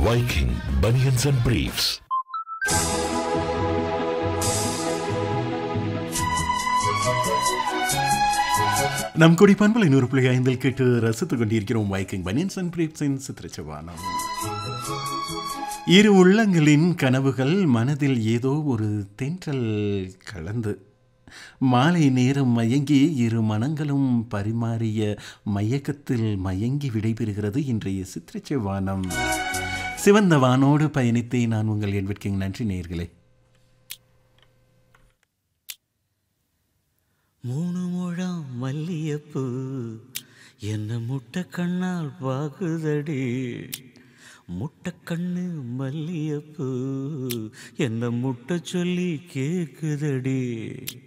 Viking Bunions and Briefs. நம் கொடி பண்பலை நூறு புள்ளி ஐந்தில் கேட்டு ரசித்துக் கொண்டிருக்கிறோம் வைக்கிங் பனியன்ஸ் அண்ட் பிரீப்ஸின் சித்திரச்சவானம் இரு உள்ளங்களின் கனவுகள் மனதில் ஏதோ ஒரு தென்றல் கலந்து மாலை நேரம் மயங்கி இரு மனங்களும் பரிமாறிய மயக்கத்தில் மயங்கி விடைபெறுகிறது இன்றைய சித்திரச்சவானம் சிவந்த வானோடு பயணித்தே நான் உங்கள் என்விற்கிங் நன்றி நேர்களே மூணு முழம் மல்லியப்பூ என்ன முட்டை கண்ணால் பாகுதடி முட்டை கண்ணு மல்லியப்பூ என்ன முட்டை சொல்லி கேக்குதடி